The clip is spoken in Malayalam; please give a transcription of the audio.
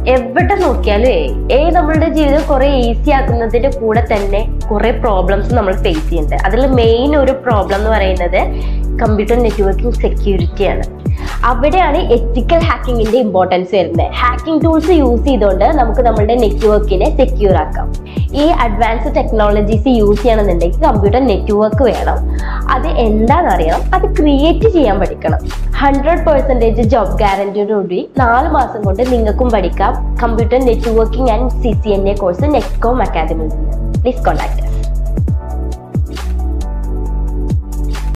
എവിടെ നോക്കിയാലും എ എ നമ്മളുടെ ജീവിതം കുറെ ഈസി ആക്കുന്നതിന്റെ കൂടെ തന്നെ കുറെ പ്രോബ്ലംസ് നമ്മൾ ഫേസ് ചെയ്യുന്നുണ്ട് അതിൽ മെയിൻ ഒരു പ്രോബ്ലം എന്ന് പറയുന്നത് കമ്പ്യൂട്ടർ നെറ്റ്വർക്കിംഗ് സെക്യൂരിറ്റിയാണ് അവിടെയാണ് എത്തിക്കൽ ഹാക്കിങ്ങിന്റെ ഇമ്പോർട്ടൻസ് വരുന്നത് ഹാക്കിംഗ് ടൂൾസ് യൂസ് ചെയ്തുകൊണ്ട് നമുക്ക് നമ്മളുടെ നെറ്റ്വർക്കിനെ സെക്യൂർ ആക്കാം ഈ അഡ്വാൻസ് ടെക്നോളജീസ് യൂസ് ചെയ്യണമെന്നുണ്ടെങ്കിൽ കമ്പ്യൂട്ടർ നെറ്റ്വർക്ക് വേണം അത് എന്താണെന്ന് അറിയണം അത് ക്രിയേറ്റ് ചെയ്യാൻ പഠിക്കണം ഹൺഡ്രഡ് പെർസെൻറ്റേജ് ജോബ് ഗ്യാരണ്ടിയോടുകൂടി നാല് മാസം കൊണ്ട് നിങ്ങൾക്കും പഠിക്കാം computer networking and C C N A course നെക്കോം അക്കാദമിയിൽ നിന്ന് പ്ലീസ് കോൺടാക്ട്